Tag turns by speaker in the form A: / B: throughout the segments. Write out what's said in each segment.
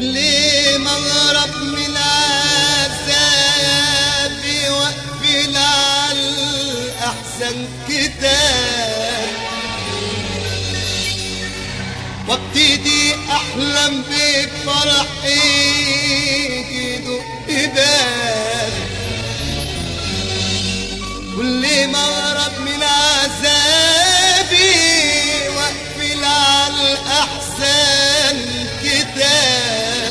A: كل ما اغرب من عذابي واقفل على الاحسن كتاب وابتدي احلم بفرحي يدق باب كل ما اغرب من عذابي واقفل على الاحسن كتاب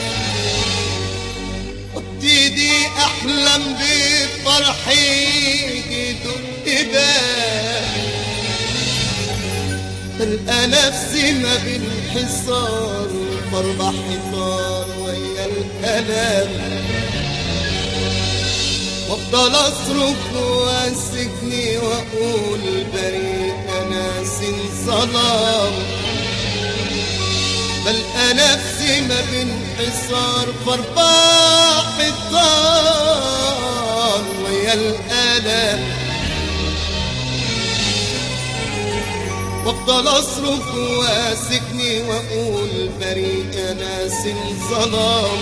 A: وابتدي احلم بفرحي يدق باب تلقى نفسي ما بين حصار واربع حيطان ويا الكلام وافضل اصرخ واسكني واقول بريء انا سن ظلام بلقى نفسي ما بين حصار فاربع حيطان ويا الالام وافضل اصرخ واسكني واقول بريء ناس ظلام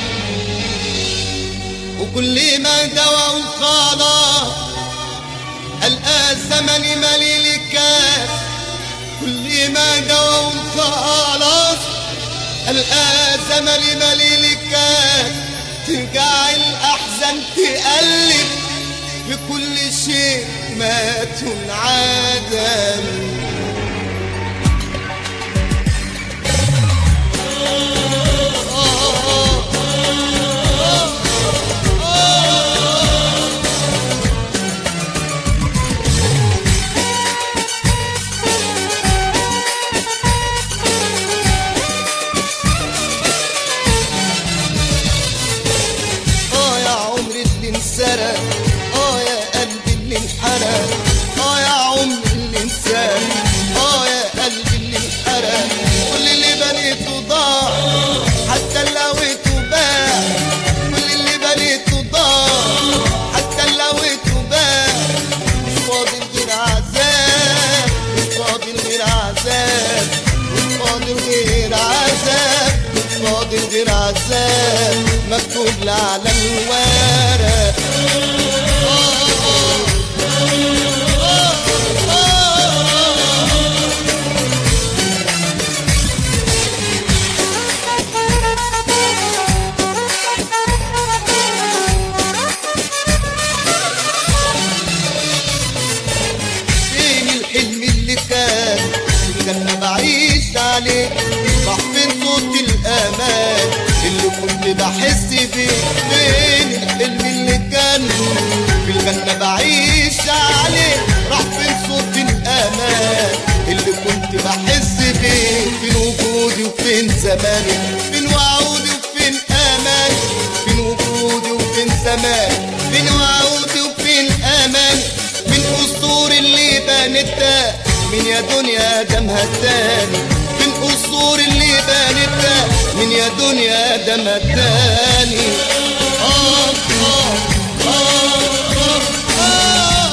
A: وكل ما دوا وخلاص القى زمني مليل الكاس كل ما دوا وخلاص القى زمني مليل الكاس ترجع الاحزان تقلب في كل شيء مات انعدم اه يا عمري اللي انسرق اه يا قلبي اللي انحرق اه يا عمري اللي انسرق اه يا قلبي اللي انحرق كل اللي بنيته ضاع حتى اللي لويته باع كل اللي بنيته ضاع حتى اللي لويته باع مش فاضل غير عذاب مش فاضل غير عذاب مش فاضل غير عذاب مش فاضل غير عذاب مكتوب لي على الورق فين الحلم اللي كان كان بعيش عليه راح فين صوت الامان اللي كنت بحس بيه فين الحلم اللي كان في الجنة بعيش عليه راح فين صوت الامان اللي كنت بحس بيه فين وجودي وفين زماني فين وعودي وفين اماني فين وجودي وفين زماني فين وعودي وفين اماني من قصور اللي بنتها من يا دنيا دمها التاني من قصور اللي بنتها من يا دنيا دمها التاني آه آه آه آه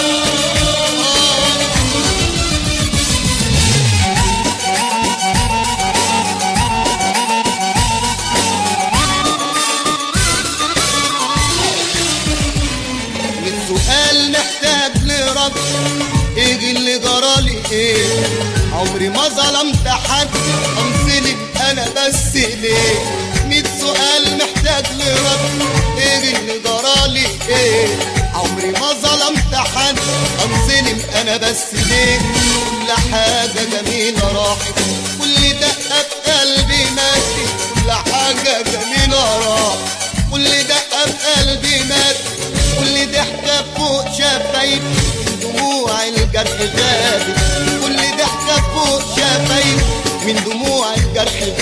A: السؤال محتاج لرد ايه اللي جرالي ايه عمري ما ظلمت حد امثلك انا بس ليه ميت سؤال محتاج لرد ايه اللي جرالي ايه عمري ما ظلمت حد انظلم انا بس ليه كل حاجة جميلة راحت كل دقة في قلبي ماتت كل حاجة جميلة راحت كل دقة في قلبي ماتت كل ضحكة فوق شفايف من دموع الجرح ذابت كل ضحكة فوق شفايف من دموع الجرح